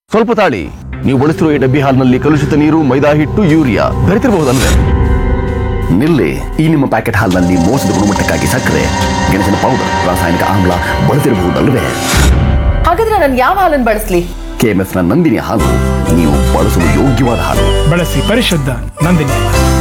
ಸ್ವಲ್ಪ ತಾಳಿ ನೀವು ಬಳಸಿರುವ ಈ ಡಬ್ಬಿ ಹಾಲ್ನಲ್ಲಿ ಕಲುಷಿತ ನೀರು ಮೈದಾ ಹಿಟ್ಟು ಯೂರಿಯಾ ಬೆರೆತಿರಬಹುದಲ್ವೇ ನಿಲ್ಲಿ ಈ ನಿಮ್ಮ ಪ್ಯಾಕೆಟ್ ಹಾಲ್ನಲ್ಲಿ ಮೋಸದ ಗುಣಮಟ್ಟಕ್ಕಾಗಿ ಸಕ್ಕರೆ ಗೆಣಸಿನ ಪೌಡರ್ ರಾಸಾಯನಿಕ ಆಮ್ಲ ಬಳಸಿರಬಹುದಲ್ವೇ ಹಾಗಾದ್ರೆ ನಾನು ಯಾವ ಹಾಲನ್ನು ಬಳಸ್ಲಿ ಕೆಎಂಎಫ್ ನ ನಂದಿನಿ ಹಾಲು ನೀವು ಬಳಸಲು ಯೋಗ್ಯವಾದ ಹಾಲು ಬಳಸಿ ಪರಿಶುದ್ಧ ನಂದಿನಿ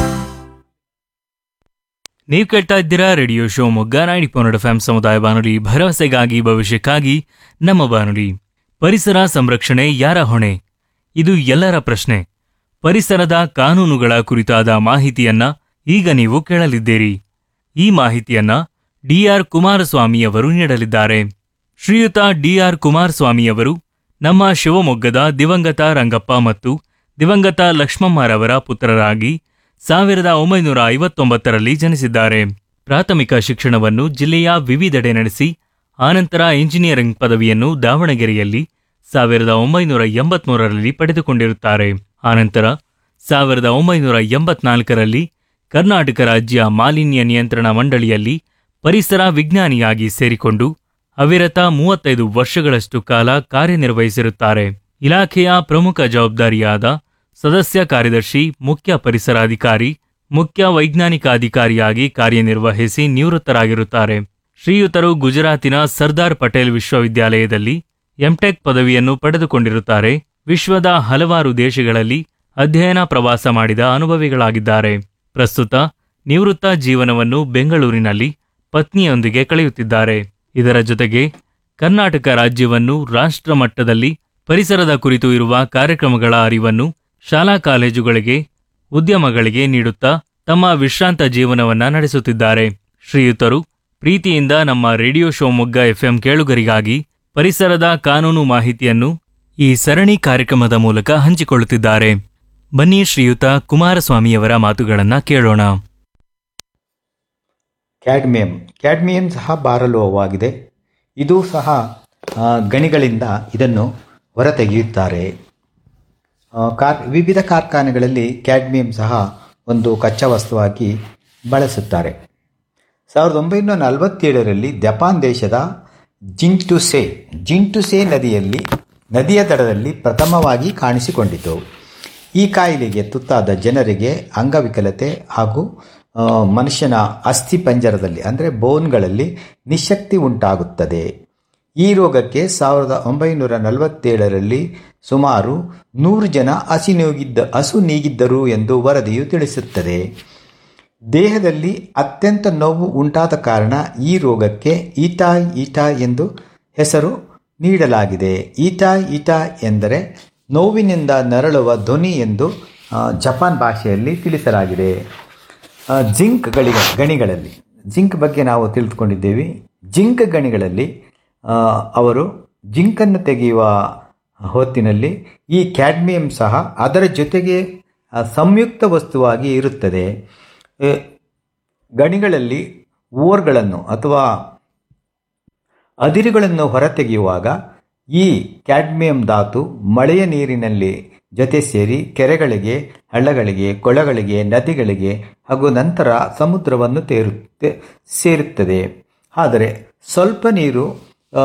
ನೀವು ಕೇಳ್ತಾ ಇದ್ದೀರಾ radio Shivamogga ninety point F M ಸಮುದಾಯ ಬಾನುಲಿ ಭರವಸೆಗಾಗಿ ಭವಿಷ್ಯಕ್ಕಾಗಿ ನಮ್ಮ ಬಾನುಲಿ ಪರಿಸರ ಸಂರಕ್ಷಣೆ ಯಾರ ಹೊಣೆ ಇದು ಎಲ್ಲರ ಪ್ರಶ್ನೆ ಪರಿಸರದ ಕಾನೂನುಗಳ ಕುರಿತಾದ ಮಾಹಿತಿಯನ್ನ ಈಗ ನೀವು ಕೇಳಲಿದ್ದೀರಿ ಈ ಮಾಹಿತಿಯನ್ನ ಡಿಆರ್ ಕುಮಾರಸ್ವಾಮಿಯವರು ನೀಡಲಿದ್ದಾರೆ ಶ್ರೀಯುತ ಡಿಆರ್ ಕುಮಾರಸ್ವಾಮಿಯವರು ನಮ್ಮ ಶಿವಮೊಗ್ಗದ ದಿವಂಗತ ರಂಗಪ್ಪ ಮತ್ತು ದಿವಂಗತ ಲಕ್ಷ್ಮಮ್ಮರವರ ಪುತ್ರರಾಗಿ ಸಾವಿರದ ಒಂಬೈನೂರ ಐವತ್ತೊಂಬತ್ತರಲ್ಲಿ ಜನಿಸಿದ್ದಾರೆ ಪ್ರಾಥಮಿಕ ಶಿಕ್ಷಣವನ್ನು ಜಿಲ್ಲೆಯ ವಿವಿಧೆಡೆ ನಡೆಸಿ ಆನಂತರ ಇಂಜಿನಿಯರಿಂಗ್ ಪದವಿಯನ್ನು ದಾವಣಗೆರೆಯಲ್ಲಿ ಸಾವಿರದ ಒಂಬೈನೂರ ಎಂಬತ್ಮೂರರಲ್ಲಿ ಪಡೆದುಕೊಂಡಿರುತ್ತಾರೆ ಆನಂತರ ಸಾವಿರದ ಒಂಬೈನೂರ ಎಂಬತ್ನಾಲ್ಕರಲ್ಲಿ ಕರ್ನಾಟಕ ರಾಜ್ಯ ಮಾಲಿನ್ಯ ನಿಯಂತ್ರಣ ಮಂಡಳಿಯಲ್ಲಿ ಪರಿಸರ ವಿಜ್ಞಾನಿಯಾಗಿ ಸೇರಿಕೊಂಡು ಅವಿರತ ಮೂವತ್ತೈದು ವರ್ಷಗಳಷ್ಟು ಕಾಲ ಕಾರ್ಯನಿರ್ವಹಿಸಿರುತ್ತಾರೆ ಇಲಾಖೆಯ ಪ್ರಮುಖ ಜವಾಬ್ದಾರಿಯಾದ ಸದಸ್ಯ ಕಾರ್ಯದರ್ಶಿ ಮುಖ್ಯ ಪರಿಸರಾಧಿಕಾರಿ ಮುಖ್ಯ ವೈಜ್ಞಾನಿಕ ಅಧಿಕಾರಿಯಾಗಿ ಕಾರ್ಯನಿರ್ವಹಿಸಿ ನಿವೃತ್ತರಾಗಿರುತ್ತಾರೆ ಶ್ರೀಯುತರು ಗುಜರಾತಿನ ಸರ್ದಾರ್ ಪಟೇಲ್ ವಿಶ್ವವಿದ್ಯಾಲಯದಲ್ಲಿ ಎಂಟೆಕ್ ಪದವಿಯನ್ನು ಪಡೆದುಕೊಂಡಿರುತ್ತಾರೆ ವಿಶ್ವದ ಹಲವಾರು ದೇಶಗಳಲ್ಲಿ ಅಧ್ಯಯನ ಪ್ರವಾಸ ಮಾಡಿದ ಅನುಭವಿಗಳಾಗಿದ್ದಾರೆ ಪ್ರಸ್ತುತ ನಿವೃತ್ತ ಜೀವನವನ್ನು ಬೆಂಗಳೂರಿನಲ್ಲಿ ಪತ್ನಿಯೊಂದಿಗೆ ಕಳೆಯುತ್ತಿದ್ದಾರೆ ಇದರ ಜೊತೆಗೆ ಕರ್ನಾಟಕ ರಾಜ್ಯವನ್ನು ರಾಷ್ಟ್ರ ಮಟ್ಟದಲ್ಲಿ ಪರಿಸರದ ಕುರಿತು ಇರುವ ಕಾರ್ಯಕ್ರಮಗಳ ಅರಿವನ್ನು ಶಾಲಾ ಕಾಲೇಜುಗಳಿಗೆ ಉದ್ಯಮಗಳಿಗೆ ನೀಡುತ್ತಾ ತಮ್ಮ ವಿಶ್ರಾಂತ ಜೀವನವನ್ನ ನಡೆಸುತ್ತಿದ್ದಾರೆ ಶ್ರೀಯುತರು ಪ್ರೀತಿಯಿಂದ ನಮ್ಮ ರೇಡಿಯೋ ಶಿವಮೊಗ್ಗ ಎಫ್ಎಂ ಕೇಳುಗರಿಗಾಗಿ ಪರಿಸರದ ಕಾನೂನು ಮಾಹಿತಿಯನ್ನು ಈ ಸರಣಿ ಕಾರ್ಯಕ್ರಮದ ಮೂಲಕ ಹಂಚಿಕೊಳ್ಳುತ್ತಿದ್ದಾರೆ ಬನ್ನಿ ಶ್ರೀಯುತ ಕುಮಾರಸ್ವಾಮಿಯವರ ಮಾತುಗಳನ್ನ ಕೇಳೋಣ ಕ್ಯಾಡ್ಮಿಯಂ ಕ್ಯಾಡ್ಮಿಯಂ ಸಹ ಭಾರಲೋಹವಾಗಿದೆ ಇದು ಸಹ ಆ, ಗಣಿಗಳಿಂದ ಇದನ್ನು ಹೊರತೆಗೆಯುತ್ತಾರೆ ಆ, ಕಾರ್ ವಿವಿಧ ಕಾರ್ಖಾನೆಗಳಲ್ಲಿ ಕ್ಯಾಡ್ಮಿಯಂ ಸಹ ಒಂದು ಕಚ್ಚಾ ವಸ್ತುವಾಗಿ ಬಳಸುತ್ತಾರೆ ಸಾವಿರದ ಒಂಬೈನೂರ ನಲವತ್ತೇಳರಲ್ಲಿ ಜಪಾನ್ ದೇಶದ ಜಿಂಟುಸೆ ಜಿಂಟುಸೆ ನದಿಯಲ್ಲಿ ನದಿಯ ದಡದಲ್ಲಿ ಪ್ರಥಮವಾಗಿ ಕಾಣಿಸಿಕೊಂಡಿತು ಈ ಕಾಯಿಲೆಗೆ ತುತ್ತಾದ ಜನರಿಗೆ ಅಂಗವಿಕಲತೆ ಹಾಗೂ ಆ, ಮನುಷ್ಯನ ಅಸ್ಥಿ ಪಂಜರದಲ್ಲಿ ಅಂದರೆ ಬೋನ್ಗಳಲ್ಲಿ ನಿಶಕ್ತಿ ಉಂಟಾಗುತ್ತದೆ ಈ ರೋಗಕ್ಕೆ ಸಾವಿರದ ಒಂಬೈನೂರ ನಲವತ್ತೇಳರಲ್ಲಿ ಸುಮಾರು ನೂರು ಜನ ಹಸಿ ನೀಗಿದ್ದ ಹಸು ನೀಗಿದ್ದರು ಎಂದು ವರದಿಯು ತಿಳಿಸುತ್ತದೆ ದೇಹದಲ್ಲಿ ಅತ್ಯಂತ ನೋವು ಉಂಟಾದ ಕಾರಣ ಈ ರೋಗಕ್ಕೆ ಈಟಾ ಈಟಾ ಎಂದು ಹೆಸರು ನೀಡಲಾಗಿದೆ ಈಟಾ ಈಟಾ ಎಂದರೆ ನೋವಿನಿಂದ ನರಳುವ ಧ್ವನಿ ಎಂದು ಆ, ಜಪಾನ್ ಭಾಷೆಯಲ್ಲಿ ತಿಳಿಸಲಾಗಿದೆ ಆ, ಜಿಂಕ್ ಗಳಿ ಗಣಿಗಳಲ್ಲಿ ಜಿಂಕ್ ಬಗ್ಗೆ ನಾವು ತಿಳಿದುಕೊಂಡಿದ್ದೇವೆ ಜಿಂಕ್ ಗಣಿಗಳಲ್ಲಿ ಆ, ಅವರು ಜಿಂಕನ್ನು ತೆಗೆಯುವ ಹೊತ್ತಿನಲ್ಲಿ ಈ ಕ್ಯಾಡ್ಮಿಯಂ ಸಹ ಅದರ ಜೊತೆಗೆ ಆ, ಸಂಯುಕ್ತ ವಸ್ತುವಾಗಿ ಇರುತ್ತದೆ ಎ, ಗಣಿಗಳಲ್ಲಿ ಓರ್ಗಳನ್ನು ಅಥವಾ ಅದಿರುಗಳನ್ನು ಹೊರತೆಗೆಯುವಾಗ ಈ ಕ್ಯಾಡ್ಮಿಯಂ ಧಾತು ಮಳೆಯ ನೀರಿನಲ್ಲಿ ಜೊತೆ ಸೇರಿ ಕೆರೆಗಳಿಗೆ ಹಳ್ಳಗಳಿಗೆ ಕೊಳಗಳಿಗೆ ನದಿಗಳಿಗೆ ಹಾಗೂ ನಂತರ ಸಮುದ್ರವನ್ನು ತೇರುತ್ತೆ ಸೇರುತ್ತದೆ ಆದರೆ ಸ್ವಲ್ಪ ನೀರು ಆ,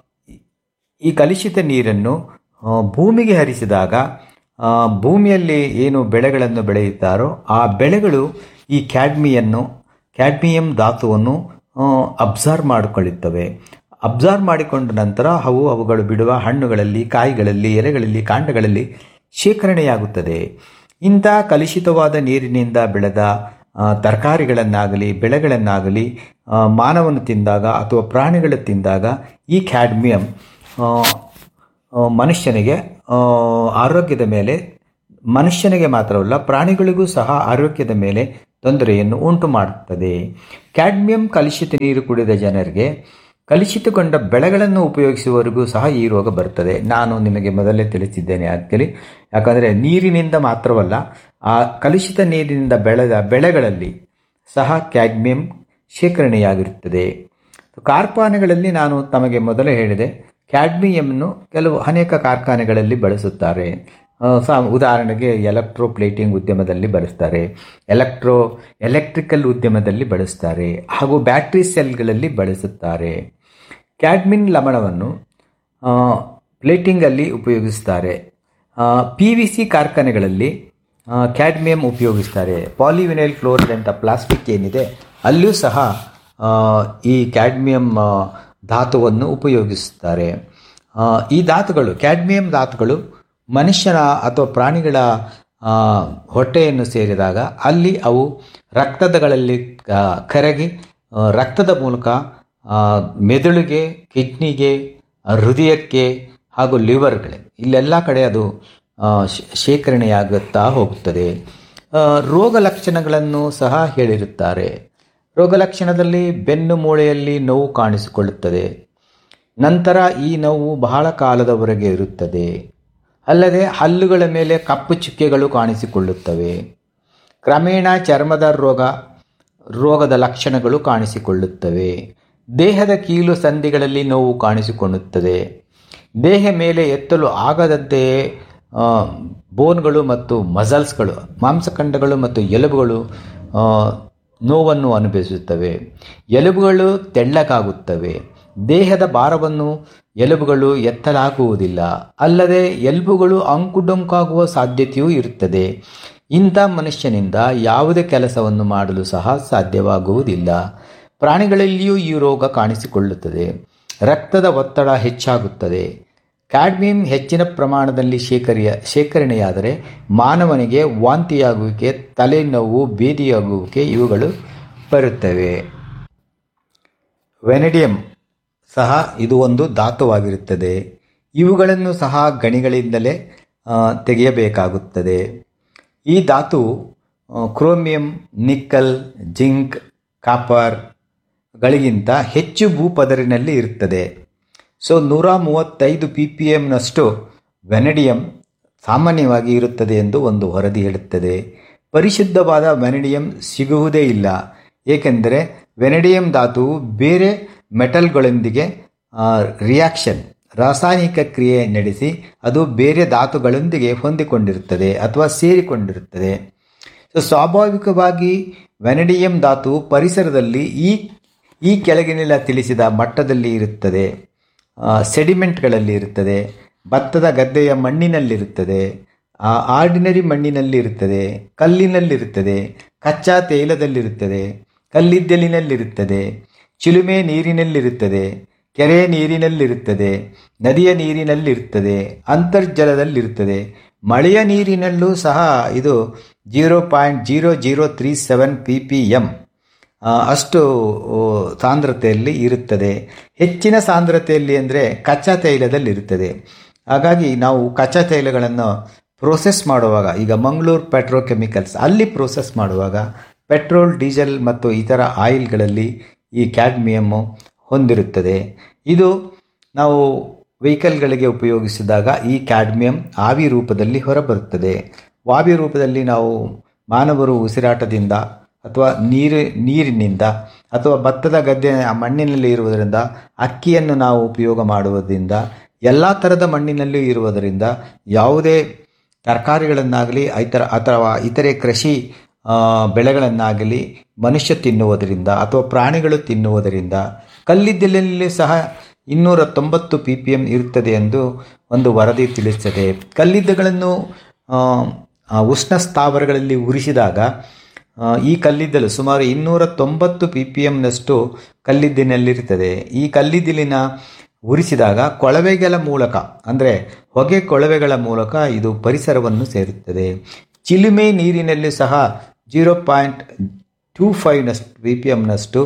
ಈ ಕಲುಷಿತ ನೀರನ್ನು ಆ, ಭೂಮಿಗೆ ಹರಿಸಿದಾಗ ಆ, ಭೂಮಿಯಲ್ಲಿ ಏನು ಬೆಳೆಗಳನ್ನು ಬೆಳೆಯುತ್ತಾರೋ ಆ ಬೆಳೆಗಳು ಈ ಕ್ಯಾಡ್ಮಿಯನ್ನು ಕ್ಯಾಡ್ಮಿಯಂ ಧಾತುವನ್ನು ಅಬ್ಸರ್ವ್ ಮಾಡಿಕೊಳ್ಳುತ್ತವೆ ಅಬ್ಸರ್ವ್ ಮಾಡಿಕೊಂಡ ನಂತರ ಅವು ಅವುಗಳು ಬಿಡುವ ಹಣ್ಣುಗಳಲ್ಲಿ ಕಾಯಿಗಳಲ್ಲಿ ಎಲೆಗಳಲ್ಲಿ ಕಾಂಡಗಳಲ್ಲಿ ಶೇಖರಣೆಯಾಗುತ್ತದೆ ಇಂಥ ಕಲುಷಿತವಾದ ನೀರಿನಿಂದ ಬೆಳೆದ ಆ, ತರಕಾರಿಗಳನ್ನಾಗಲಿ ಬೆಳೆಗಳನ್ನಾಗಲಿ ಆ, ಮಾನವನು ತಿಂದಾಗ ಅಥವಾ ಪ್ರಾಣಿಗಳು ತಿಂದಾಗ ಈ ಕ್ಯಾಡ್ಮಿಯಂ ಆ, ಆ, ಮನುಷ್ಯನಿಗೆ ಆ, ಆರೋಗ್ಯದ ಮೇಲೆ ಮನುಷ್ಯನಿಗೆ ಮಾತ್ರವಲ್ಲ ಪ್ರಾಣಿಗಳಿಗೂ ಸಹ ಆರೋಗ್ಯದ ಮೇಲೆ ತೊಂದರೆಯನ್ನು ಉಂಟು ಮಾಡುತ್ತದೆ ಕ್ಯಾಡ್ಮಿಯಂ ಕಲುಷಿತ ನೀರು ಕುಡಿದ ಜನರಿಗೆ ಕಲುಷಿತಗೊಂಡ ಬೆಳೆಗಳನ್ನು ಉಪಯೋಗಿಸುವವರಿಗೂ ಸಹ ಈ ರೋಗ ಬರುತ್ತದೆ ನಾನು ನಿಮಗೆ ಮೊದಲೇ ತಿಳಿಸಿದ್ದೇನೆ ಆ್ಯಕ್ಚುಲಿ ಯಾಕಂದರೆ ನೀರಿನಿಂದ ಮಾತ್ರವಲ್ಲ ಆ ಕಲುಷಿತ ನೀರಿನಿಂದ ಬೆಳೆದ ಬೆಳೆಗಳಲ್ಲಿ ಸಹ ಕ್ಯಾಡ್ಮಿಯಂ ಶೇಖರಣೆಯಾಗಿರುತ್ತದೆ ಕಾರ್ಖಾನೆಗಳಲ್ಲಿ ನಾನು ತಮಗೆ ಮೊದಲೇ ಹೇಳಿದೆ ಕ್ಯಾಡ್ಮಿಯಂನು ಕೆಲವು ಅನೇಕ ಕಾರ್ಖಾನೆಗಳಲ್ಲಿ ಬಳಸುತ್ತಾರೆ ಆ, ಸಾ ಉದಾಹರಣೆಗೆ ಎಲೆಕ್ಟ್ರೋ ಪ್ಲೇಟಿಂಗ್ ಉದ್ಯಮದಲ್ಲಿ ಬಳಸ್ತಾರೆ ಎಲೆಕ್ಟ್ರೋ ಎಲೆಕ್ಟ್ರಿಕಲ್ ಉದ್ಯಮದಲ್ಲಿ ಬಳಸ್ತಾರೆ ಹಾಗೂ ಬ್ಯಾಟ್ರಿ ಸೆಲ್ಗಳಲ್ಲಿ ಬಳಸುತ್ತಾರೆ ಕ್ಯಾಡ್ಮಿನ್ ಲವಣವನ್ನು ಆ, ಪ್ಲೇಟಿಂಗಲ್ಲಿ ಉಪಯೋಗಿಸ್ತಾರೆ ಪಿ ವಿ ಸಿ ಕಾರ್ಖಾನೆಗಳಲ್ಲಿ ಕ್ಯಾಡ್ಮಿಯಂ ಉಪಯೋಗಿಸ್ತಾರೆ ಪಾಲಿವಿನೈಲ್ ಕ್ಲೋರೈಡ್ ಅಂತ ಪ್ಲಾಸ್ಟಿಕ್ ಏನಿದೆ ಅಲ್ಲೂ ಸಹ ಆ, ಈ ಕ್ಯಾಡ್ಮಿಯಂ ಆ, ಧಾತುವನ್ನು ಉಪಯೋಗಿಸುತ್ತಾರೆ ಆ, ಈ ಧಾತುಗಳು ಕ್ಯಾಡ್ಮಿಯಂ ಧಾತುಗಳು ಮನುಷ್ಯನ ಅಥವಾ ಪ್ರಾಣಿಗಳ ಆ, ಹೊಟ್ಟೆಯನ್ನು ಸೇರಿದಾಗ ಅಲ್ಲಿ ಅವು ರಕ್ತದಗಳಲ್ಲಿ ಆ, ಕರಗಿ ಆ, ರಕ್ತದ ಮೂಲಕ ಆ, ಮೆದುಳಿಗೆ ಕಿಡ್ನಿಗೆ ಆ, ಹೃದಯಕ್ಕೆ ಹಾಗೂ ಲಿವರ್ಗಳಿಗೆ ಇಲ್ಲೆಲ್ಲ ಕಡೆ ಅದು ಆ, ಶೇ- ಶೇಖರಣೆಯಾಗುತ್ತಾ ಹೋಗುತ್ತದೆ ಆ, ರೋಗ ಲಕ್ಷಣಗಳನ್ನು ಸಹ ಹೇಳಿರುತ್ತಾರೆ ರೋಗ ಲಕ್ಷಣದಲ್ಲಿ ಬೆನ್ನು ಮೂಳೆಯಲ್ಲಿ ನೋವು ಕಾಣಿಸಿಕೊಳ್ಳುತ್ತದೆ ನಂತರ ಈ ನೋವು ಬಹಳ ಕಾಲದವರೆಗೆ ಇರುತ್ತದೆ ಅಲ್ಲದೆ ಹಲ್ಲುಗಳ ಮೇಲೆ ಕಪ್ಪು ಚುಕ್ಕೆಗಳು ಕಾಣಿಸಿಕೊಳ್ಳುತ್ತವೆ ಕ್ರಮೇಣ ಚರ್ಮದ ರೋಗ ರೋಗದ ಲಕ್ಷಣಗಳು ಕಾಣಿಸಿಕೊಳ್ಳುತ್ತವೆ ದೇಹದ ಕೀಲು ಸಂಧಿಗಳಲ್ಲಿ ನೋವು ಕಾಣಿಸಿಕೊಳ್ಳುತ್ತದೆ ದೇಹ ಮೇಲೆ ಎತ್ತಲು ಆಗದಂತೆಯೇ ಆ, ಬೋನ್ಗಳು ಮತ್ತು ಮಸಲ್ಸ್ಗಳು ಮಾಂಸಖಂಡಗಳು ಮತ್ತು ಎಲುಬುಗಳು ಆ, ನೋವನ್ನು ಅನುಭವಿಸುತ್ತವೆ ಎಲುಬುಗಳು ತೆಳ್ಳಗಾಗುತ್ತವೆ ದೇಹದ ಭಾರವನ್ನು ಎಲುಬುಗಳು ಎತ್ತಲಾಗುವುದಿಲ್ಲ ಅಲ್ಲದೆ ಎಲುಬುಗಳು ಅಂಕುಡೊಂಕಾಗುವ ಸಾಧ್ಯತೆಯೂ ಇರುತ್ತದೆ ಇಂಥ ಮನುಷ್ಯನಿಂದ ಯಾವುದೇ ಕೆಲಸವನ್ನು ಮಾಡಲು ಸಹ ಸಾಧ್ಯವಾಗುವುದಿಲ್ಲ ಪ್ರಾಣಿಗಳಲ್ಲಿಯೂ ಈ ರೋಗ ಕಾಣಿಸಿಕೊಳ್ಳುತ್ತದೆ ರಕ್ತದ ಒತ್ತಡ ಹೆಚ್ಚಾಗುತ್ತದೆ ಕ್ಯಾಡ್ಮಿಯಂ ಹೆಚ್ಚಿನ ಪ್ರಮಾಣದಲ್ಲಿ ಶೇಖರಿಯ ಶೇಖರಣೆಯಾದರೆ ಮಾನವನಿಗೆ ವಾಂತಿಯಾಗುವಿಕೆ ತಲೆನೋವು ಬೇದಿಯಾಗುವಿಕೆ ಇವುಗಳು ಬರುತ್ತವೆ ವೆನೆಡಿಯಂ ಸಹ ಇದು ಒಂದು ಧಾತುವಾಗಿರುತ್ತದೆ ಇವುಗಳನ್ನು ಸಹ ಗಣಿಗಳಿಂದಲೇ ಆ, ತೆಗೆಯಬೇಕಾಗುತ್ತದೆ ಈ ಧಾತು ಆ, ಕ್ರೋಮಿಯಂ ನಿಕ್ಕಲ್ ಜಿಂಕ್ ಕಾಪರ್ ಗಳಿಗಿಂತ ಹೆಚ್ಚು ಭೂಪದರಿನಲ್ಲಿ ಇರುತ್ತದೆ ಸೊ ನೂರ ಮೂವತ್ತೈದು ಪಿ ಪಿ ಎಮ್ನಷ್ಟು ವೆನಡಿಯಂ ಸಾಮಾನ್ಯವಾಗಿ ಇರುತ್ತದೆ ಎಂದು ಒಂದು ವರದಿ ಹೇಳುತ್ತದೆ ಪರಿಶುದ್ಧವಾದ ವೆನಡಿಯಂ ಸಿಗುವುದೇ ಇಲ್ಲ ಏಕೆಂದರೆ ವೆನಡಿಯಂ ಧಾತುವು ಬೇರೆ ಮೆಟಲ್ಗಳೊಂದಿಗೆ ರಿಯಾಕ್ಷನ್ ರಾಸಾಯನಿಕ ಕ್ರಿಯೆ ನಡೆಸಿ ಅದು ಬೇರೆ ಧಾತುಗಳೊಂದಿಗೆ ಹೊಂದಿಕೊಂಡಿರುತ್ತದೆ ಅಥವಾ ಸೇರಿಕೊಂಡಿರುತ್ತದೆ ಸೊ ಸ್ವಾಭಾವಿಕವಾಗಿ ವೆನಡಿಯಂ ಧಾತು ಪರಿಸರದಲ್ಲಿ ಈ ಈ ಕೆಳಗಿನೆಲ್ಲ ತಿಳಿಸಿದ ಮಟ್ಟದಲ್ಲಿ ಇರುತ್ತದೆ ಸೆಡಿಮೆಂಟ್ಗಳಲ್ಲಿ ಇರುತ್ತದೆ ಭತ್ತದ ಗದ್ದೆಯ ಮಣ್ಣಿನಲ್ಲಿರುತ್ತದೆ ಆರ್ಡಿನರಿ ಮಣ್ಣಿನಲ್ಲಿ ಇರುತ್ತದೆ ಕಲ್ಲಿನಲ್ಲಿರುತ್ತದೆ ಕಚ್ಚಾ ತೈಲದಲ್ಲಿರುತ್ತದೆ ಕಲ್ಲಿದ್ದಲಿನಲ್ಲಿರುತ್ತದೆ ಚಿಲುಮೆ ನೀರಿನಲ್ಲಿರುತ್ತದೆ ಕೆರೆ ನೀರಿನಲ್ಲಿರುತ್ತದೆ ನದಿಯ ನೀರಿನಲ್ಲಿರುತ್ತದೆ ಅಂತರ್ಜಲದಲ್ಲಿರುತ್ತದೆ ಮಳೆಯ ನೀರಿನಲ್ಲೂ ಸಹ ಇದು zero point zero zero three seven P P M ಅಷ್ಟು ಓ, ಸಾಂದ್ರತೆಯಲ್ಲಿ ಇರುತ್ತದೆ ಹೆಚ್ಚಿನ ಸಾಂದ್ರತೆಯಲ್ಲಿ ಅಂದರೆ ಕಚ್ಚಾ ತೈಲದಲ್ಲಿ ಇರುತ್ತದೆ ಹಾಗಾಗಿ ನಾವು ಕಚ್ಚಾ ತೈಲಗಳನ್ನು ಪ್ರೋಸೆಸ್ ಮಾಡುವಾಗ ಈಗ ಮಂಗಳೂರು ಪೆಟ್ರೋಕೆಮಿಕಲ್ಸ್ ಅಲ್ಲಿ ಪ್ರೋಸೆಸ್ ಮಾಡುವಾಗ ಪೆಟ್ರೋಲ್ ಡೀಸೆಲ್ ಮತ್ತು ಇತರ ಆಯಿಲ್ಗಳಲ್ಲಿ ಈ ಕ್ಯಾಡ್ಮಿಯಮ್ಮು ಹೊಂದಿರುತ್ತದೆ ಇದು ನಾವು ವೆಹಿಕಲ್ಗಳಿಗೆ ಉಪಯೋಗಿಸಿದಾಗ ಈ ಕ್ಯಾಡ್ಮಿಯಂ ಆವಿ ರೂಪದಲ್ಲಿ ಹೊರಬರುತ್ತದೆ ವಾವಿ ರೂಪದಲ್ಲಿ ನಾವು ಮಾನವರು ಉಸಿರಾಟದಿಂದ ಅಥವಾ ನೀರು ನೀರಿನಿಂದ ಅಥವಾ ಭತ್ತದ ಗದ್ದೆ ಆ ಮಣ್ಣಿನಲ್ಲಿ ಇರುವುದರಿಂದ ಅಕ್ಕಿಯನ್ನು ನಾವು ಉಪಯೋಗ ಮಾಡುವುದರಿಂದ ಎಲ್ಲ ಥರದ ಮಣ್ಣಿನಲ್ಲೂ ಇರುವುದರಿಂದ ಯಾವುದೇ ತರಕಾರಿಗಳನ್ನಾಗಲಿ ಇತರ ಅಥವಾ ಇತರೆ ಕೃಷಿ ಆ, ಬೆಳೆಗಳನ್ನಾಗಲಿ ಮನುಷ್ಯ ತಿನ್ನುವುದರಿಂದ ಅಥವಾ ಪ್ರಾಣಿಗಳು ತಿನ್ನುವುದರಿಂದ ಕಲ್ಲಿದ್ದಲಿನಲ್ಲಿ ಸಹ ಇನ್ನೂರ ತೊಂಬತ್ತು ಪಿ ಪಿ ಎಮ್ ಇರುತ್ತದೆ ಎಂದು ಒಂದು ವರದಿ ತಿಳಿಸುತ್ತದೆ ಕಲ್ಲಿದ್ದಗಳನ್ನು ಆ, ಆ, ಉಷ್ಣ ಸ್ಥಾವರಗಳಲ್ಲಿ ಉರಿಸಿದಾಗ ಆ, ಈ ಕಲ್ಲಿದ್ದಲು ಸುಮಾರು ಇನ್ನೂರ ತೊಂಬತ್ತು ಪಿ ಪಿ ಎಮ್ನಷ್ಟು ಕಲ್ಲಿದ್ದಿನಲ್ಲಿರುತ್ತದೆ ಈ ಕಲ್ಲಿದ್ದಿಲಿನ ಉರಿಸಿದಾಗ ಕೊಳವೆಗಳ ಮೂಲಕ ಅಂದರೆ ಹೊಗೆ ಕೊಳವೆಗಳ ಮೂಲಕ ಇದು ಪರಿಸರವನ್ನು ಸೇರುತ್ತದೆ ಚಿಲುಮೆ ನೀರಿನಲ್ಲಿ ಸಹ ಜೀರೋ ಪಾಯಿಂಟ್ ಟೂ ಫೈವ್ನಷ್ಟು ಪಿ ಪಿ ಎಮ್ನಷ್ಟು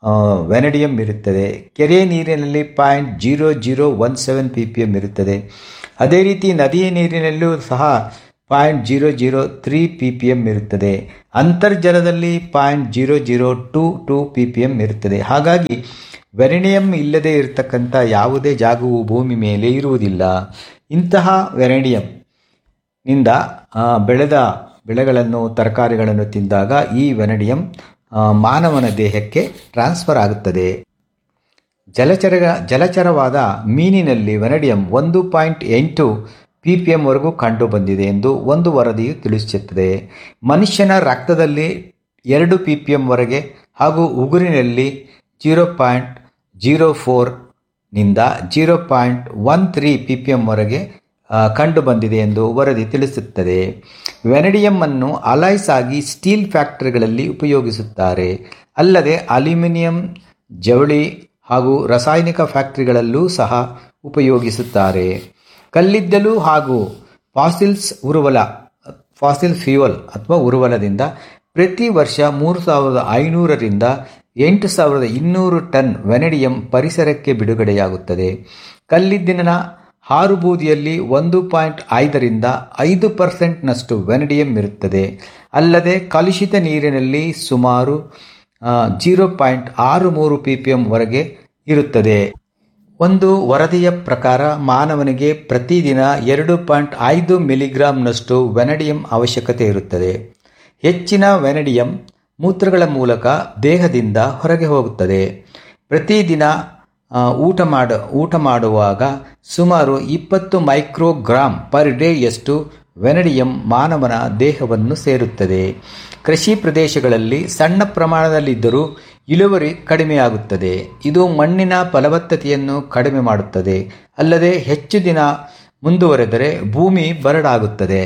ವೆನಡಿಯಂ ಇರುತ್ತದೆ ಕೆರೆ ನೀರಿನಲ್ಲಿ point zero zero one seven P P M ಇರುತ್ತದೆ ಅದೇ ರೀತಿ ನದಿಯ ನೀರಿನಲ್ಲೂ ಸಹ point zero zero three P P M ಇರುತ್ತದೆ ಅಂತರ್ಜಲದಲ್ಲಿ point zero zero two two P P M ಇರುತ್ತದೆ ಹಾಗಾಗಿ ವೆರಣಿಯಂ ಇಲ್ಲದೆ ಇರತಕ್ಕಂಥ ಯಾವುದೇ ಜಾಗವು ಭೂಮಿ ಮೇಲೆ ಇರುವುದಿಲ್ಲ ಇಂತಹ ವೆರಣಿಯಂ ನಿಂದ ಆ, ಬೆಳೆದ ಬೆಳೆಗಳನ್ನು ತರಕಾರಿಗಳನ್ನು ತಿಂದಾಗ ಈ ವೆನಡಿಯಂ ಆ, ಮಾನವನ ದೇಹಕ್ಕೆ ಟ್ರಾನ್ಸ್ಫರ್ ಆಗುತ್ತದೆ ಜಲಚರ ಜಲಚರವಾದ ಮೀನಿನಲ್ಲಿ ವೆನಡಿಯಂ ಒಂದು ಪಾಯಿಂಟ್ ಎಂಟು ಪಿ ಪಿ ಎಂವರೆಗೂ ಕಂಡು ಬಂದಿದೆ ಎಂದು ಒಂದು ವರದಿಯು ತಿಳಿಸುತ್ತದೆ ಮನುಷ್ಯನ ರಕ್ತದಲ್ಲಿ ಎರಡು ಪಿ ಪಿ ಎಂವರೆಗೆ ಹಾಗೂ ಉಗುರಿನಲ್ಲಿ ಜೀರೋ ಪಾಯಿಂಟ್ ಜೀರೋ ಫೋರ್ ನಿಂದ zero point one three P P ಎಂವರೆಗೆ ಕಂಡು ಬಂದಿದೆ ಎಂದು ವರದಿ ತಿಳಿಸುತ್ತದೆ ವೆನಡಿಯಂ ಅನ್ನು ಅಲಾಯ್ಸ್ ಆಗಿ ಸ್ಟೀಲ್ ಫ್ಯಾಕ್ಟರಿಗಳಲ್ಲಿ ಉಪಯೋಗಿಸುತ್ತಾರೆ ಅಲ್ಲದೆ ಅಲ್ಯೂಮಿನಿಯಂ ಜವಳಿ ಹಾಗೂ ರಾಸಾಯನಿಕ ಫ್ಯಾಕ್ಟರಿಗಳಲ್ಲೂ ಸಹ ಉಪಯೋಗಿಸುತ್ತಾರೆ ಕಲ್ಲಿದ್ದಲು ಹಾಗೂ ಫಾಸಿಲ್ಸ್ ಉರುವಲ ಫಾಸಿಲ್ ಫ್ಯೂಯಲ್ ಅಥವಾ ಉರುವಲದಿಂದ ಪ್ರತಿ ವರ್ಷ ಮೂರು ಸಾವಿರದ ಐನೂರರಿಂದ ಎಂಟು ಸಾವಿರದ ಇನ್ನೂರು ಟನ್ ವೆನಡಿಯಂ ಪರಿಸರಕ್ಕೆ ಬಿಡುಗಡೆಯಾಗುತ್ತದೆ ಕಲ್ಲಿದ್ದಿನ ಹಾರುಬೂದಿಯಲ್ಲಿ ಒಂದು ಪಾಯಿಂಟ್ ಐದರಿಂದ ಐದು ಪರ್ಸೆಂಟ್ನಷ್ಟು ವೆನಡಿಯಂ ಇರುತ್ತದೆ ಅಲ್ಲದೆ ಕಲುಷಿತ ನೀರಿನಲ್ಲಿ ಸುಮಾರು ಜೀರೋ ಪಾಯಿಂಟ್ ಆರು ಮೂರು ಪಿ ಪಿ ಎಂವರೆಗೆ ಇರುತ್ತದೆ ಒಂದು ವರದಿಯ ಪ್ರಕಾರ ಮಾನವನಿಗೆ ಪ್ರತಿದಿನ ಎರಡು ಪಾಯಿಂಟ್ ಐದು ಮಿಲಿಗ್ರಾಂನಷ್ಟು ವೆನಡಿಯಂ ಅವಶ್ಯಕತೆ ಇರುತ್ತದೆ ಹೆಚ್ಚಿನ ವೆನಡಿಯಂ ಮೂತ್ರಗಳ ಮೂಲಕ ದೇಹದಿಂದ ಹೊರಗೆ ಹೋಗುತ್ತದೆ ಪ್ರತಿದಿನ ಆ, ಊಟ ಮಾಡ ಊಟ ಮಾಡುವಾಗ ಸುಮಾರು ಇಪ್ಪತ್ತು ಮೈಕ್ರೋಗ್ರಾಂ ಪರ್ ಡೇಯಷ್ಟು ವೆನಡಿಯಂ ಮಾನವನ ದೇಹವನ್ನು ಸೇರುತ್ತದೆ ಕೃಷಿ ಪ್ರದೇಶಗಳಲ್ಲಿ ಸಣ್ಣ ಪ್ರಮಾಣದಲ್ಲಿದ್ದರೂ ಇಳುವರಿ ಕಡಿಮೆಯಾಗುತ್ತದೆ ಇದು ಮಣ್ಣಿನ ಫಲವತ್ತತೆಯನ್ನು ಕಡಿಮೆ ಮಾಡುತ್ತದೆ ಅಲ್ಲದೆ ಹೆಚ್ಚು ದಿನ ಮುಂದುವರೆದರೆ ಭೂಮಿ ಬರಡಾಗುತ್ತದೆ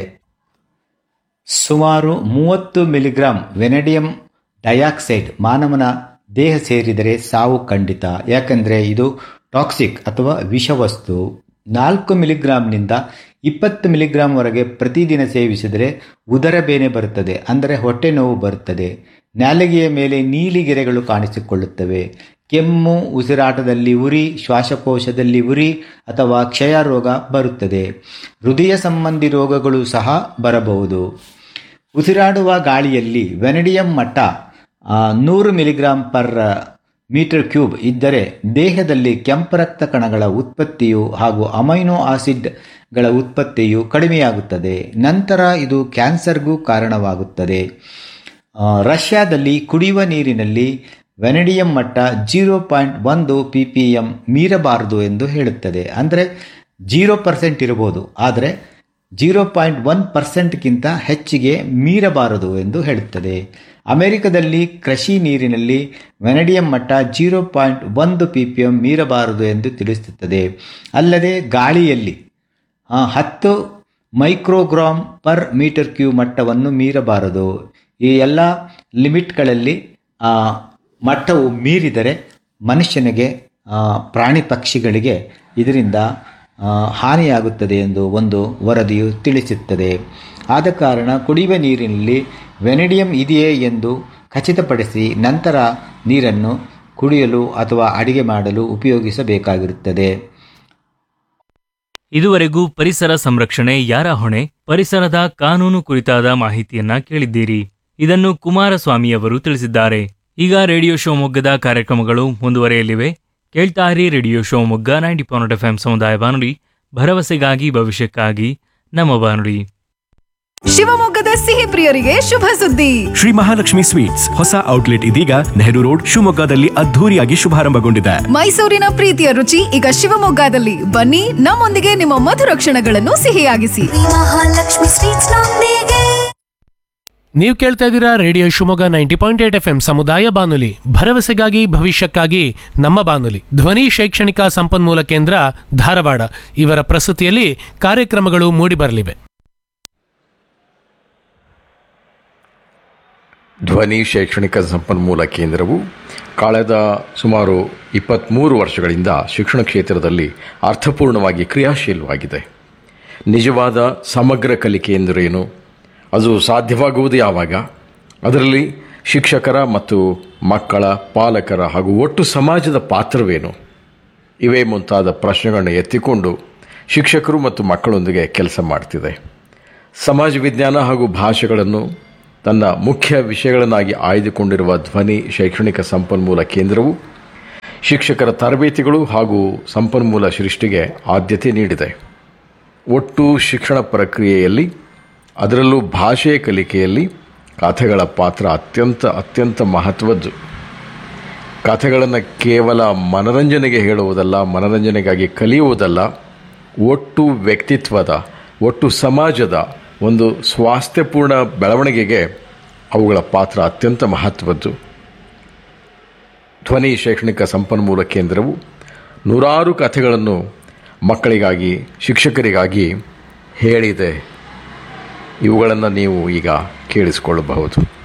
ಸುಮಾರು ಮೂವತ್ತು ಮಿಲಿಗ್ರಾಂ ವೆನಡಿಯಂ ಡೈಆಕ್ಸೈಡ್ ಮಾನವನ ದೇಹ ಸೇರಿದರೆ ಸಾವು ಖಂಡಿತ ಯಾಕಂದರೆ ಇದು ಟಾಕ್ಸಿಕ್ ಅಥವಾ ವಿಷವಸ್ತು ನಾಲ್ಕು ಮಿಲಿಗ್ರಾಂನಿಂದ ಇಪ್ಪತ್ತು ಮಿಲಿಗ್ರಾಂವರೆಗೆ ಪ್ರತಿದಿನ ಸೇವಿಸಿದರೆ ಉದರ ಬೇನೆ ಬರುತ್ತದೆ ಅಂದರೆ ಹೊಟ್ಟೆ ನೋವು ಬರುತ್ತದೆ ನಾಲಿಗೆಯ ಮೇಲೆ ನೀಲಿ ಗೆರೆಗಳು ಕಾಣಿಸಿಕೊಳ್ಳುತ್ತವೆ ಕೆಮ್ಮು ಉಸಿರಾಟದಲ್ಲಿ ಉರಿ ಶ್ವಾಸಕೋಶದಲ್ಲಿ ಉರಿ ಅಥವಾ ಕ್ಷಯ ರೋಗ ಬರುತ್ತದೆ ಹೃದಯ ಸಂಬಂಧಿ ರೋಗಗಳು ಸಹ ಬರಬಹುದು ಉಸಿರಾಡುವ ಗಾಳಿಯಲ್ಲಿ ವೆನಡಿಯಂ ಮಟ್ಟ ಆ, ನೂರು ಮಿಲಿಗ್ರಾಂ ಪರ್ ಮೀಟರ್ ಕ್ಯೂಬ್ ಇದ್ದರೆ ದೇಹದಲ್ಲಿ ಕೆಂಪು ರಕ್ತ ಕಣಗಳ ಉತ್ಪತ್ತಿಯು ಹಾಗೂ ಅಮೈನೋ ಆಸಿಡ್ಗಳ ಉತ್ಪತ್ತಿಯು ಕಡಿಮೆಯಾಗುತ್ತದೆ ನಂತರ ಇದು ಕ್ಯಾನ್ಸರ್ಗೂ ಕಾರಣವಾಗುತ್ತದೆ ಆ, ರಷ್ಯಾದಲ್ಲಿ ಕುಡಿಯುವ ನೀರಿನಲ್ಲಿ ವೆನಡಿಯಂ ಮಟ್ಟ ಜೀರೋ ಪಾಯಿಂಟ್ ಒಂದು ಪಿ ಪಿ ಎಂ ಮೀರಬಾರದು ಎಂದು ಹೇಳುತ್ತದೆ ಅಂದರೆ ಜೀರೋ ಪರ್ಸೆಂಟ್ ಇರಬಹುದು ಆದರೆ ಜೀರೋ ಪಾಯಿಂಟ್ ಒನ್ ಪರ್ಸೆಂಟ್ಗಿಂತ ಹೆಚ್ಚಿಗೆ ಮೀರಬಾರದು ಎಂದು ಹೇಳುತ್ತದೆ ಅಮೆರಿಕದಲ್ಲಿ ಕೃಷಿ ನೀರಿನಲ್ಲಿ ವೆನಡಿಯಂ ಮಟ್ಟ ಜೀರೋ ಪಾಯಿಂಟ್ ಒಂದು ಪಿ ಪಿ ಎಂ ಮೀರಬಾರದು ಎಂದು ತಿಳಿಸುತ್ತದೆ ಅಲ್ಲದೆ ಗಾಳಿಯಲ್ಲಿ ಆ, ಹತ್ತು ಮೈಕ್ರೋಗ್ರಾಮ್ ಪರ್ ಮೀಟರ್ ಕ್ಯೂ ಮಟ್ಟವನ್ನು ಮೀರಬಾರದು ಈ ಎಲ್ಲ ಲಿಮಿಟ್ಗಳಲ್ಲಿ ಆ, ಮಟ್ಟವು ಮೀರಿದರೆ ಮನುಷ್ಯನಿಗೆ ಆ, ಪ್ರಾಣಿ ಪಕ್ಷಿಗಳಿಗೆ ಇದರಿಂದ ಆ, ಹಾನಿಯಾಗುತ್ತದೆ ಎಂದು ಒಂದು ವರದಿಯು ತಿಳಿಸುತ್ತದೆ ಆದ ಕಾರಣ ಕುಡಿಯುವ ನೀರಿನಲ್ಲಿ ವೆನಡಿಯಂ ಇದೆಯೇ ಎಂದು ಖಚಿತಪಡಿಸಿ ನಂತರ ನೀರನ್ನು ಕುಡಿಯಲು ಅಥವಾ ಅಡಿಗೆ ಮಾಡಲು ಉಪಯೋಗಿಸಬೇಕಾಗಿರುತ್ತದೆ ಇದುವರೆಗೂ ಪರಿಸರ ಸಂರಕ್ಷಣೆ ಯಾರ ಹೊಣೆ ಪರಿಸರದ ಕಾನೂನು ಕುರಿತಾದ ಮಾಹಿತಿಯನ್ನ ಕೇಳಿದ್ದೀರಿ ಇದನ್ನು ಕುಮಾರಸ್ವಾಮಿಯವರು ತಿಳಿಸಿದ್ದಾರೆ ಈಗ ರೇಡಿಯೋ ಶಿವಮೊಗ್ಗದ ಕಾರ್ಯಕ್ರಮಗಳು ಮುಂದುವರೆಯಲಿವೆ ಕೇಳ್ತಾ ಇರಿ radio Shivamogga ninety point F ಸಮುದಾಯ ಬಾನುಲಿ ಭರವಸೆಗಾಗಿ ಭವಿಷ್ಯಕ್ಕಾಗಿ ನಮ್ಮ ಬಾನುಲಿ ಶಿವಮೊಗ್ಗದ ಸಿಹಿ ಪ್ರಿಯರಿಗೆ ಶುಭ ಸುದ್ದಿ ಶ್ರೀ ಮಹಾಲಕ್ಷ್ಮಿ ಸ್ವೀಟ್ಸ್ ಹೊಸ ಔಟ್ಲೆಟ್ ಇದೀಗ ನೆಹರು ರೋಡ್ ಶಿವಮೊಗ್ಗದಲ್ಲಿ ಅದ್ಧೂರಿಯಾಗಿ ಶುಭಾರಂಭಗೊಂಡಿದೆ ಮೈಸೂರಿನ ಪ್ರೀತಿಯ ರುಚಿ ಈಗ ಶಿವಮೊಗ್ಗದಲ್ಲಿ ಬನ್ನಿ ನಮ್ಮೊಂದಿಗೆ ನಿಮ್ಮ ಮಧುರ ಕ್ಷಣಗಳನ್ನು ಸಿಹಿಯಾಗಿಸಿ ಮಹಾಲಕ್ಷ್ಮಿ ಸ್ವೀಟ್ಸ್ ನೊಂದಿಗೆ ನೀವು ಕೇಳ್ತಾ ಇದ್ದೀರಾ radio Shivamogga ninety point eight F M ಸಮುದಾಯ ಬಾನುಲಿ ಭರವಸೆಗಾಗಿ ಭವಿಷ್ಯಕ್ಕಾಗಿ ನಮ್ಮ ಬಾನುಲಿ ಧ್ವನಿ ಶೈಕ್ಷಣಿಕ ಸಂಪನ್ಮೂಲ ಕೇಂದ್ರ ಧಾರವಾಡ ಇವರ ಪ್ರಸ್ತುತಿಯಲ್ಲಿ ಕಾರ್ಯಕ್ರಮಗಳು ಮೂಡಿಬರಲಿವೆ ಧ್ವನಿ ಶೈಕ್ಷಣಿಕ ಸಂಪನ್ಮೂಲ ಕೇಂದ್ರವು ಕಳೆದ ಸುಮಾರು ಇಪ್ಪತ್ತ್ಮೂರು ವರ್ಷಗಳಿಂದ ಶಿಕ್ಷಣ ಕ್ಷೇತ್ರದಲ್ಲಿ ಅರ್ಥಪೂರ್ಣವಾಗಿ ಕ್ರಿಯಾಶೀಲವಾಗಿದೆ ನಿಜವಾದ ಸಮಗ್ರ ಕಲಿಕೆ ಎಂದರೇನು ಅದು ಸಾಧ್ಯವಾಗುವುದು ಯಾವಾಗ ಅದರಲ್ಲಿ ಶಿಕ್ಷಕರ ಮತ್ತು ಮಕ್ಕಳ ಪಾಲಕರ ಹಾಗೂ ಒಟ್ಟು ಸಮಾಜದ ಪಾತ್ರವೇನು ಇವೇ ಮುಂತಾದ ಪ್ರಶ್ನೆಗಳನ್ನು ಎತ್ತಿಕೊಂಡು ಶಿಕ್ಷಕರು ಮತ್ತು ಮಕ್ಕಳೊಂದಿಗೆ ಕೆಲಸ ಮಾಡ್ತಿದೆ ಸಮಾಜ ವಿಜ್ಞಾನ ಹಾಗೂ ಭಾಷೆಗಳನ್ನು ತನ್ನ ಮುಖ್ಯ ವಿಷಯಗಳನ್ನಾಗಿ ಆಯ್ದುಕೊಂಡಿರುವ ಧ್ವನಿ ಶೈಕ್ಷಣಿಕ ಸಂಪನ್ಮೂಲ ಕೇಂದ್ರವು ಶಿಕ್ಷಕರ ತರಬೇತಿಗಳು ಹಾಗೂ ಸಂಪನ್ಮೂಲ ಸೃಷ್ಟಿಗೆ ಆದ್ಯತೆ ನೀಡಿದೆ ಒಟ್ಟು ಶಿಕ್ಷಣ ಪ್ರಕ್ರಿಯೆಯಲ್ಲಿ ಅದರಲ್ಲೂ ಭಾಷೆಯ ಕಲಿಕೆಯಲ್ಲಿ ಕಥೆಗಳ ಪಾತ್ರ ಅತ್ಯಂತ ಅತ್ಯಂತ ಮಹತ್ವದ್ದು ಕಥೆಗಳನ್ನು ಕೇವಲ ಮನರಂಜನೆಗೆ ಹೇಳುವುದಲ್ಲ ಮನರಂಜನೆಗಾಗಿ ಕಲಿಯುವುದಲ್ಲ ಒಟ್ಟು ವ್ಯಕ್ತಿತ್ವದ ಒಟ್ಟು ಸಮಾಜದ ಒಂದು ಸ್ವಾಸ್ಥ್ಯಪೂರ್ಣ ಬೆಳವಣಿಗೆಗೆ ಅವುಗಳ ಪಾತ್ರ ಅತ್ಯಂತ ಮಹತ್ವದ್ದು ಧ್ವನಿ ಶೈಕ್ಷಣಿಕ ಸಂಪನ್ಮೂಲ ಕೇಂದ್ರವು ನೂರಾರು ಕಥೆಗಳನ್ನು ಮಕ್ಕಳಿಗಾಗಿ ಶಿಕ್ಷಕರಿಗಾಗಿ ಹೇಳಿದೆ ಇವುಗಳನ್ನು ನೀವು ಈಗ ಕೇಳಿಸಿಕೊಳ್ಳಬಹುದು